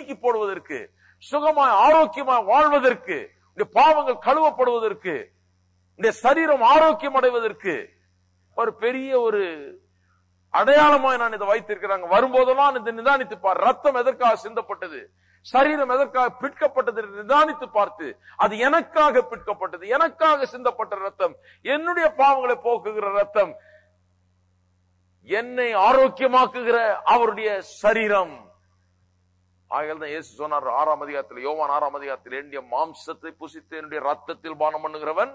நீக்கி போடுவதற்கு சுகமாய் ஆரோக்கியமாய் வாழ்வதற்கு உடைய பாவங்கள் கழுவப்படுவதற்கு உடைய சரீரம் ஆரோக்கியம் அடைவதற்கு ஒரு பெரிய ஒரு அடையாளமாய் நான் இதை வைத்திருக்கிறாங்க வரும்போதெல்லாம் இந்த நிதானித்து பார் ரத்தம் எதற்காக சிந்தப்பட்டது சரீரம் எதற்காக பிற்கப்பட்டது என்று நிதானித்து பார்த்து அது எனக்காக பிற்கப்பட்டது எனக்காக சிந்தப்பட்ட ரத்தம் என்னுடைய பாவங்களை போக்குகிற ரத்தம் என்னை ஆரோக்கியமாக்குகிற அவருடைய சரீரம் ஆகையால் தான் இயேசு சொன்னார் ஆறாம் அதிகாரத்தில் யோவான் ஆறாம் அதிகாரத்தில் என்னுடைய மாம்சத்தை புசித்து என்னுடைய ரத்தத்தில் பானம் பண்ணுகிறவன்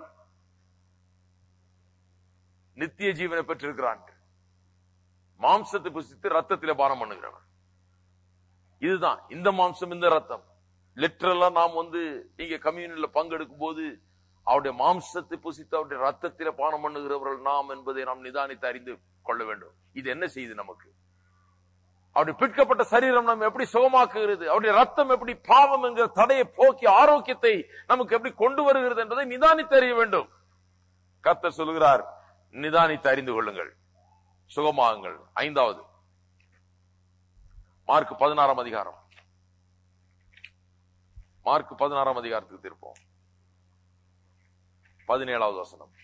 நித்திய ஜீவனை பெற்றிருக்கிறான் மாம்சத்தை புசித்து ரத்தத்திலே பானம் பண்ணுகிறவன் இதுதான் இந்த மாம்சம் இந்த ரத்தம் லிட்டரலா நாம் வந்து இங்க கம்யூனில பங்கெடுக்கும் போது அவருடைய மாம்சத்தை புசித்து அவருடைய ரத்தத்தில பானம் பண்ணுகிறவர்கள் நாம் என்பதை நாம் நிதானித்து அறிந்து கொள்ள வேண்டும் இது என்ன செய்யுது நமக்கு அவருடைய பிற்கப்பட்ட சரீரம் நம்ம எப்படி சுகமாக்குகிறது அவருடைய ரத்தம் எப்படி பாவம் என்கிற தடையை போக்கி ஆரோக்கியத்தை நமக்கு எப்படி கொண்டு வருகிறது என்பதை நிதானித்து அறிய வேண்டும் கர்த்தர் சொல்கிறார் நிதானித்து அறிந்து கொள்ளுங்கள் சுகமாகுங்கள் ஐந்தாவது மார்க் பதினாறாம் அதிகாரம் மார்க் பதினாறாம் அதிகாரத்துக்கு திருப்போம் பதினேழாவது வசனம்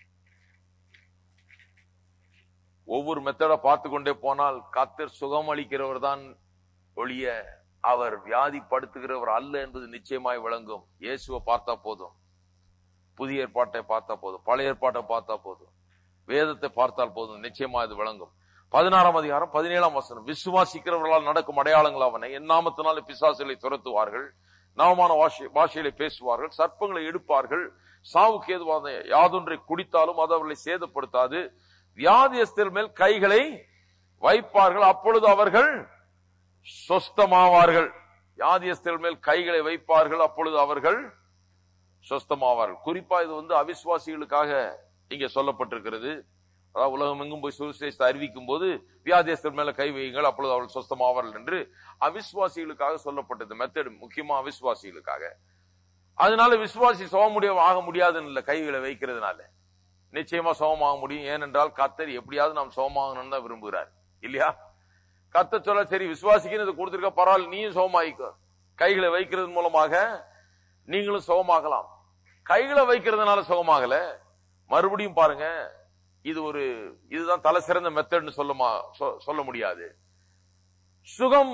ஒவ்வொரு மெத்தட பார்த்து கொண்டே போனால் கத்தர் சுகம் அளிக்கிறவர் தான் ஒழிய அவர் வியாதிப்படுத்துகிறவர் அல்ல என்பது நிச்சயமாய் விளங்கும் இயேசுவை பார்த்தா போதும் புதிய ஏற்பாட்டை பார்த்தா போதும் பழைய ஏற்பாட்டை பார்த்தா போதும் வேதத்தை பார்த்தால் போதும் நிச்சயமா இது விளங்கும் பதினாறாம் அதிகாரம் பதினேழாம் வசனம் விசுவாசிக்கிறவர்களால் நடக்கும் அடையாளங்கள் அவனை என் நாமத்தினாலே பிசாசுகளை துரத்துவார்கள் நவமான வாஷை- பாஷையிலே பேசுவார்கள் சர்ப்பங்களை எடுப்பார்கள் சாவுக்கு ஏதுவான யாதொன்றை குடித்தாலும் அது அவர்களை சேதப்படுத்தாது வியாதியஸ்தர் மேல் கைகளை வைப்பார்கள் அப்பொழுது அவர்கள் சொஸ்தமாவார்கள் வியாதியஸ்தர் மேல் கைகளை வைப்பார்கள் அப்பொழுது அவர்கள் சொஸ்தமாவார்கள் குறிப்பா இது வந்து அவிசுவாசிகளுக்காக இங்க சொல்லப்பட்டிருக்கிறது அதாவது உலகம் எங்கும் போய் சுவிசேஷத்தை அறிவிக்கும் போது வியாதியஸ்தர் மேல கை வையுங்கள் அப்பொழுது அவர்கள் சொஸ்தமாவார்கள் என்று அவிசுவாசிகளுக்காக சொல்லப்பட்டது மெத்தட் முக்கியமா அவிசுவாசிகளுக்காக அதனால விசுவாசி சுகம் முடிய ஆக முடியாதுன்னு இல்ல கைகளை வைக்கிறதுனால நிச்சயமா சுகமாக முடியும் ஏனென்றால் கத்தர் எப்படியாவது நாம் சுகமாகணும்னு தான் விரும்புகிறார் இல்லையா கத்த சொல்ல சரி விசுவாசிக்கு இது கொடுத்திருக்க பரவாயில்ல நீயும் சுகமாயிக்கோ கைகளை வைக்கிறது மூலமாக நீங்களும் சுகமாகலாம் கைகளை வைக்கிறதுனால சுகமாகல மறுபடியும் பாருங்க இது ஒரு இதுதான் தலை சிறந்த மெத்தட்னு சொல்ல மா- சொ- சொல்ல முடியாது சுகம்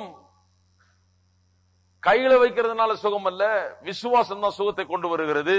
கைகளை வைக்கிறதுனால சுகம் அல்ல விசுவாசம் தான் சுகத்தை கொண்டு வருகிறது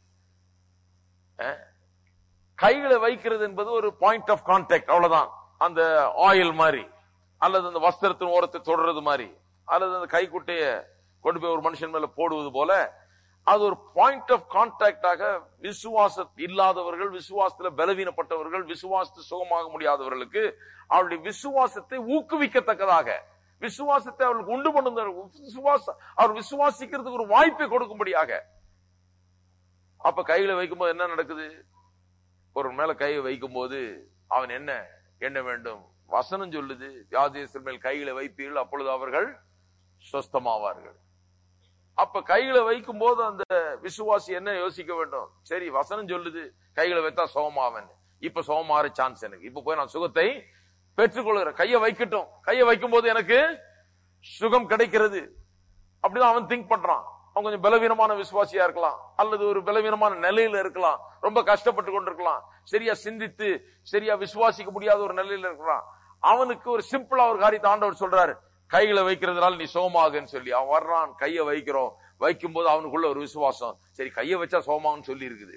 அஹ்? கைகளை வைக்கிறது என்பது ஒரு பாயிண்ட் ஆஃப் கான்டாக்ட் அவ்வளவுதான் அந்த ஆயில் மாதிரி அல்லது அந்த வஸ்திரத்தின் ஓரத்தை தொடர்றது மாதிரி அல்லது அந்த கைக்குட்டைய கொண்டு போய் ஒரு மனுஷன் மேல போடுவது போல அது ஒரு பாயிண்ட் ஆஃப் கான்டாக்டாக விசுவாச இல்லாதவர்கள் விசுவாசத்துல பலவீனப்பட்டவர்கள் விசுவாசத்து சுகமாக முடியாதவர்களுக்கு அவருடைய விசுவாசத்தை ஊக்குவிக்கத்தக்கதாக விசுவாசத்தை அவர்களுக்கு உண்டு பண்ணும் விசுவாச அவர் விசுவாசிக்கிறதுக்கு ஒரு வாய்ப்பை கொடுக்கும்படியாக அப்ப கையில வைக்கும்போது என்ன நடக்குது ஒரு மேல கையை வைக்கும்போது அவன் என்ன என்ன வேண்டும் வசனம் சொல்லுது வியாதியஸ்தர் மேல் கைகளை வைப்பீர்கள் அப்பொழுது அவர்கள் சொஸ்தமாவார்கள் அப்ப கைகளை வைக்கும் போது அந்த விசுவாசி என்ன யோசிக்க வேண்டும் சரி வசனம் சொல்லுது கைகளை வைத்தா சுகமாவன் இப்ப சுகமாற சான்ஸ் எனக்கு இப்ப போய் நான் சுகத்தை பெற்றுக்கொள்கிறேன் கையை வைக்கட்டும் கையை வைக்கும் போது எனக்கு சுகம் கிடைக்கிறது அப்படிதான் அவன் திங்க் பண்றான் அவன் கொஞ்சம் பலவீனமான விசுவாசியா இருக்கலாம் அல்லது ஒரு பலவீனமான நிலையில இருக்கலாம் ரொம்ப கஷ்டப்பட்டு கொண்டிருக்கலாம் சரியா சிந்தித்து சரியா விசுவாசிக்க முடியாத ஒரு நிலையில இருக்கலாம் அவனுக்கு ஒரு சிம்பிளா ஒரு காரியத்தை ஆண்டவர் சொல்றாரு கைகளை வைக்கிறதுனால நீ சோமாகுன்னு சொல்லி அவன் வர்றான் கையை வைக்கிறோம் வைக்கும் போது அவனுக்குள்ள ஒரு விசுவாசம் சரி கையை வச்சா சோமாகுன்னு சொல்லி இருக்குது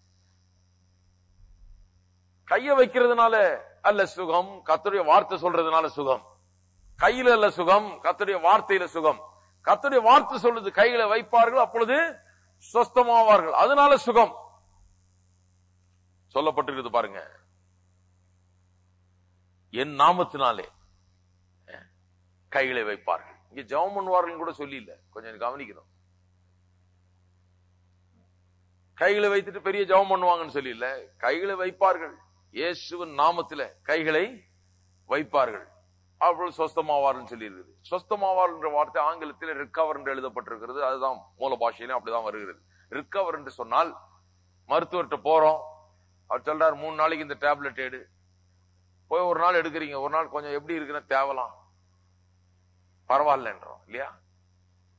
கையை வைக்கிறதுனால அல்ல சுகம் கத்துடைய வார்த்தை சொல்றதுனால சுகம் கையில அல்ல சுகம் கத்துடைய வார்த்தையில சுகம் கத்துடைய வார்த்தை சொல்லுது கைகளை வைப்பார்கள் அப்பொழுது சொஸ்தமாவார்கள் அதனால சுகம் சொல்லப்பட்டிருக்குது பாருங்க என் நாமத்தினாலே அஹ், கைகளை வைப்பார்கள் இங்க ஜெபம் பண்ணுவார்கள் கூட சொல்லி இல்ல கொஞ்சம் கவனிக்கணும் கைகளை வைத்துட்டு பெரிய ஜெபம் பண்ணுவாங்கன்னு சொல்லி இல்ல கைகளை வைப்பார்கள் இயேசுவின் நாமத்தில கைகளை வைப்பார்கள் அப்பொழுது சொஸ்தமாவார்கள் சொல்லி இருக்குது சொஸ்தமாவார் என்ற வார்த்தை ஆங்கிலத்தில் ரிக்கவர் என்று எழுதப்பட்டிருக்கிறது அதுதான் மூல பாஷையிலும் அப்படிதான் வருகிறது ரிக்கவர் என்று சொன்னால் மருத்துவர்கிட்ட போறோம் அவர் சொல்றாரு மூணு நாளைக்கு இந்த டேப்லெட் எடு போய் ஒரு நாள் எடுக்கிறீங்க ஒரு நாள் கொஞ்சம் எப்படி இருக்குன்னு தேவலாம் பரவாயில்லன்றோம் இல்லையா